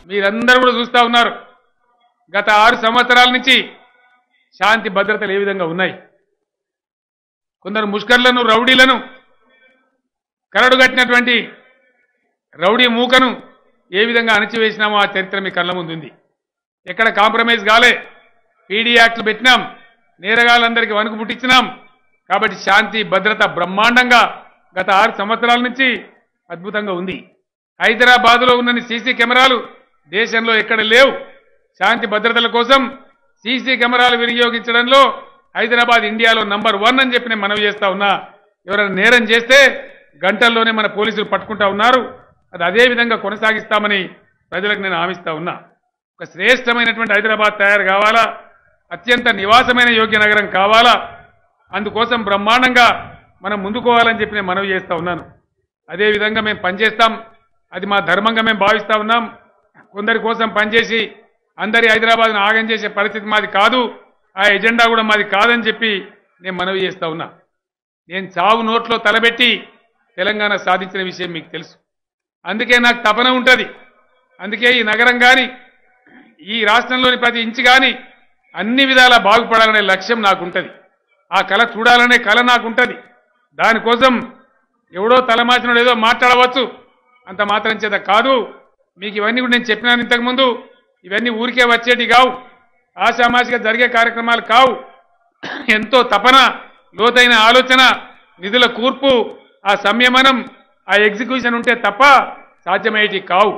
మీరందరూ కూడా చూస్తా ఉన్నారు గత ఆరు సంవత్సరాల నుంచి శాంతి భద్రతలు ఏ విధంగా ఉన్నాయి కొందరు ముష్కర్లను రౌడీలను కరడుగట్టినటువంటి రౌడీ మూకను ఏ విధంగా అణచివేసినామో ఆ చరిత్ర మీ కళ్ళ ముందు ఉంది ఎక్కడ కాంప్రమైజ్ కాలే పీడీ యాక్ట్లు పెట్టినాం నేరగాళ్ళందరికీ వణుకు పుట్టించినాం కాబట్టి శాంతి భద్రత బ్రహ్మాండంగా గత ఆరు సంవత్సరాల నుంచి అద్భుతంగా ఉంది హైదరాబాద్లో ఉన్న సీసీ కెమెరాలు దేశంలో ఎక్కడ లేవు శాంతి భద్రతల కోసం సీసీ కెమెరాలు వినియోగించడంలో హైదరాబాద్ ఇండియాలో నంబర్ వన్ అని చెప్పి నేను మనవి చేస్తా ఉన్నా ఎవరైనా నేరం చేస్తే గంటల్లోనే మన పోలీసులు పట్టుకుంటా ఉన్నారు అది అదే విధంగా కొనసాగిస్తామని ప్రజలకు నేను హామీస్తా ఉన్నా ఒక శ్రేష్టమైనటువంటి హైదరాబాద్ తయారు కావాలా అత్యంత నివాసమైన యోగ్య నగరం కావాలా అందుకోసం బ్రహ్మాండంగా మనం ముందుకోవాలని చెప్పి నేను మనవి చేస్తా ఉన్నాను అదే విధంగా మేము పనిచేస్తాం అది మా ధర్మంగా మేము భావిస్తా ఉన్నాం కొందరి కోసం పనిచేసి అందరి హైదరాబాద్ను ఆగం చేసే పరిస్థితి మాది కాదు ఆ ఎజెండా కూడా మాది కాదని చెప్పి నేను మనవి చేస్తా ఉన్నా నేను చావు నోట్లో తలబెట్టి తెలంగాణ సాధించిన విషయం మీకు తెలుసు అందుకే నాకు తపన ఉంటుంది అందుకే ఈ నగరం కానీ ఈ రాష్ట్రంలోని ప్రతి ఇంచు కానీ అన్ని విధాలా బాగుపడాలనే లక్ష్యం నాకుంటుంది ఆ కళ చూడాలనే కళ నాకుంటుంది దానికోసం ఎవడో తలమాచినోడు ఏదో మాట్లాడవచ్చు అంత మాత్రం చేత కాదు మీకు ఇవన్నీ కూడా నేను చెప్పినాను ఇంతకుముందు ఇవన్నీ ఊరికే వచ్చేటి కావు ఆషామాషిగా జరిగే కార్యక్రమాలు కావు ఎంతో తపన లోతైన ఆలోచన నిధుల కూర్పు ఆ సంయమనం ఆ ఎగ్జిక్యూషన్ ఉంటే తప్ప సాధ్యమయ్యేటి కావు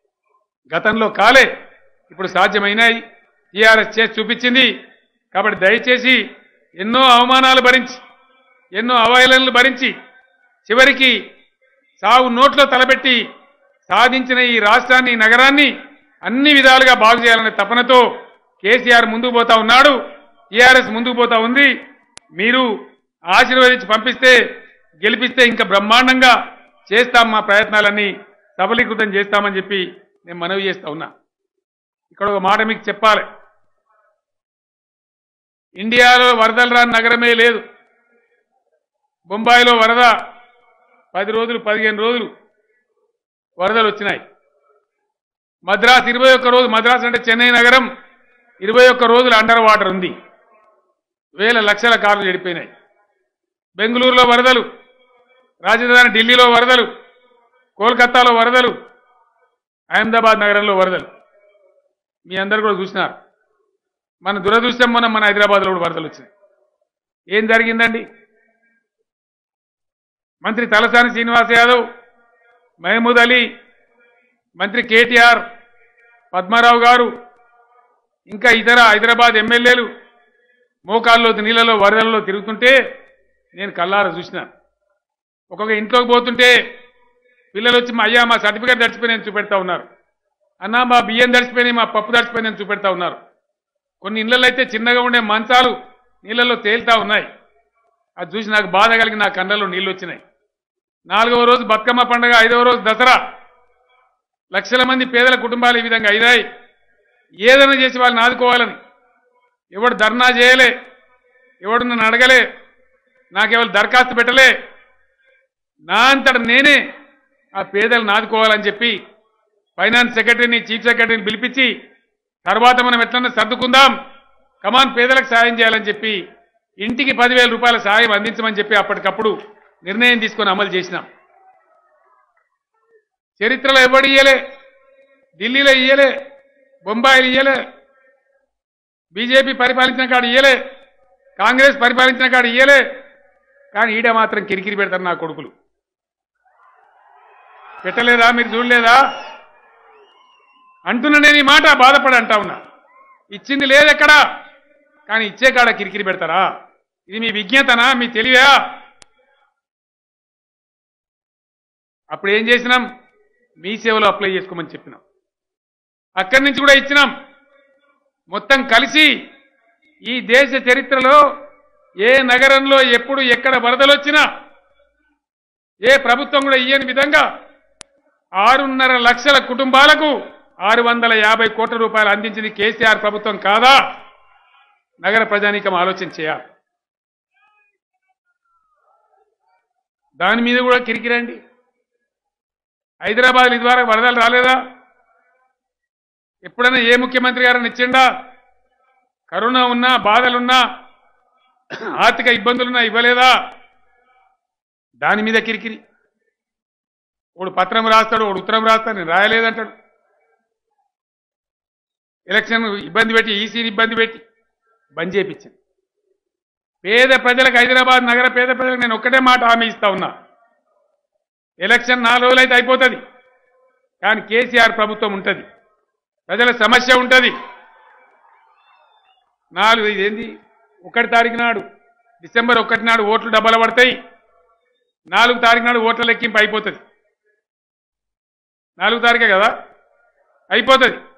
గతంలో కాలే ఇప్పుడు సాధ్యమైనాయి టీఆర్ఎస్ చేసి చూపించింది కాబట్టి దయచేసి ఎన్నో అవమానాలు భరించి ఎన్నో అవహేళనలు భరించి చివరికి సాగు నోట్లో తలపెట్టి సాధించిన ఈ రాష్ట్రాన్ని ఈ నగరాన్ని అన్ని విధాలుగా బాగు చేయాలనే తపనతో కేసీఆర్ ముందుకు పోతా ఉన్నాడు టీఆర్ఎస్ ముందుకు పోతా ఉంది మీరు ఆశీర్వదించి పంపిస్తే గెలిపిస్తే ఇంకా బ్రహ్మాండంగా చేస్తాం మా ప్రయత్నాలన్నీ సబలీకృతం చేస్తామని చెప్పి నేను మనవి చేస్తా ఉన్నా ఇక్కడ ఒక మాట మీకు చెప్పాలి ఇండియాలో వరదలు రాని నగరమే లేదు బొంబాయిలో వరద పది రోజులు పదిహేను రోజులు వరదలు వచ్చినాయి మద్రాస్ ఇరవై ఒక్క రోజు మద్రాస్ అంటే చెన్నై నగరం ఇరవై ఒక్క రోజులు అండర్ వాటర్ ఉంది వేల లక్షల కార్లు చెడిపోయినాయి బెంగళూరులో వరదలు రాజధాని ఢిల్లీలో వరదలు కోల్కతాలో వరదలు అహ్మదాబాద్ నగరంలో వరదలు మీ అందరు కూడా చూసినారు మన దురదృష్టం మనం మన హైదరాబాద్లో కూడా వరదలు వచ్చినాయి ఏం జరిగిందండి మంత్రి తలసాని శ్రీనివాస్ యాదవ్ మహమూద్ అలీ మంత్రి కేటీఆర్ పద్మారావు గారు ఇంకా ఇతర హైదరాబాద్ ఎమ్మెల్యేలు మోకాల్లో నీళ్ళలో వరదలలో తిరుగుతుంటే నేను కల్లారా చూసిన ఒక్కొక్క ఇంట్లోకి పోతుంటే పిల్లలు వచ్చి మా అయ్యా మా సర్టిఫికేట్ తడిచిపోయినాయని చూపెడతా ఉన్నారు అన్నా మా బియ్యం తడిచిపోయినాయి మా పప్పు తడిచిపోయినాయని చూపెడతా ఉన్నారు కొన్ని ఇళ్ళల్లో అయితే చిన్నగా ఉండే మంచాలు నీళ్ళల్లో తేలుతా ఉన్నాయి అది చూసి నాకు బాధ కలిగి నా కళ్ళలో నీళ్ళు వచ్చినాయి నాలుగవ రోజు బతుకమ్మ పండుగ ఐదవ రోజు దసరా లక్షల మంది పేదల కుటుంబాలు ఈ విధంగా అయినాయి ఏదైనా చేసి వాళ్ళని ఆదుకోవాలని ఎవడు ధర్నా చేయలే ఎవడు నన్ను అడగలే నాకెవరు దరఖాస్తు పెట్టలే నా అంతట నేనే ఆ పేదలను ఆదుకోవాలని చెప్పి ఫైనాన్స్ సెక్రటరీని చీఫ్ సెక్రటరీని పిలిపించి తర్వాత మనం ఎట్లన్నా సర్దుకుందాం కమాన్ పేదలకు సాయం చేయాలని చెప్పి ఇంటికి పదివేల రూపాయల సాయం అందించమని చెప్పి అప్పటికప్పుడు నిర్ణయం తీసుకొని అమలు చేసినాం చరిత్రలో ఎవడు ఇయ్యలే ఢిల్లీలో ఇయ్యలే బొంబాయిలు ఇయ్యలే బీజేపీ పరిపాలించిన కాడు ఇయ్యలే కాంగ్రెస్ పరిపాలించిన కాడు ఇయ్యలే కానీ ఈడ మాత్రం కిరికిరి పెడతారు నా కొడుకులు పెట్టలేదా మీరు చూడలేదా అంటున్నా నేను ఈ మాట బాధపడి అంటా ఉన్నా ఇచ్చింది లేదెక్కడా కానీ ఇచ్చే కాడ కిరికిరి పెడతారా ఇది మీ విజ్ఞతనా మీ తెలివా అప్పుడు ఏం చేసినాం మీ సేవలో అప్లై చేసుకోమని చెప్పినాం అక్కడి నుంచి కూడా ఇచ్చినాం మొత్తం కలిసి ఈ దేశ చరిత్రలో ఏ నగరంలో ఎప్పుడు ఎక్కడ వరదలు వచ్చినా ఏ ప్రభుత్వం కూడా ఇయ్యని విధంగా ఆరున్నర లక్షల కుటుంబాలకు ఆరు వందల యాభై కోట్ల రూపాయలు అందించింది కేసీఆర్ ప్రభుత్వం కాదా నగర ప్రజానీకం ఆలోచన చేయాలి దాని మీద కూడా కిరికిరండి హైదరాబాద్ ఇదివరకు వరదలు రాలేదా ఎప్పుడైనా ఏ ముఖ్యమంత్రి గారని ఇచ్చిండా కరోనా ఉన్నా బాధలున్నా ఆర్థిక ఇబ్బందులున్నా ఇవ్వలేదా దాని మీద కిరికిరి వాడు పత్రం రాస్తాడు వాడు ఉత్తరం రాస్తాడు నేను రాయలేదంటాడు ఎలక్షన్ ఇబ్బంది పెట్టి ఈసీని ఇబ్బంది పెట్టి బంద్ చేయించింది పేద ప్రజలకు హైదరాబాద్ నగర పేద ప్రజలకు నేను ఒక్కటే మాట హామీ ఇస్తా ఉన్నా ఎలక్షన్ నాలుగు రోజులైతే అయిపోతుంది కానీ కేసీఆర్ ప్రభుత్వం ఉంటుంది ప్రజల సమస్య ఉంటుంది నాలుగు ఇదేంది ఒకటి తారీఖు నాడు డిసెంబర్ ఒకటి నాడు ఓట్లు డబ్బలు పడతాయి నాలుగు తారీఖు నాడు ఓట్ల లెక్కింపు అయిపోతుంది నాలుగు తారీఖే కదా అయిపోతుంది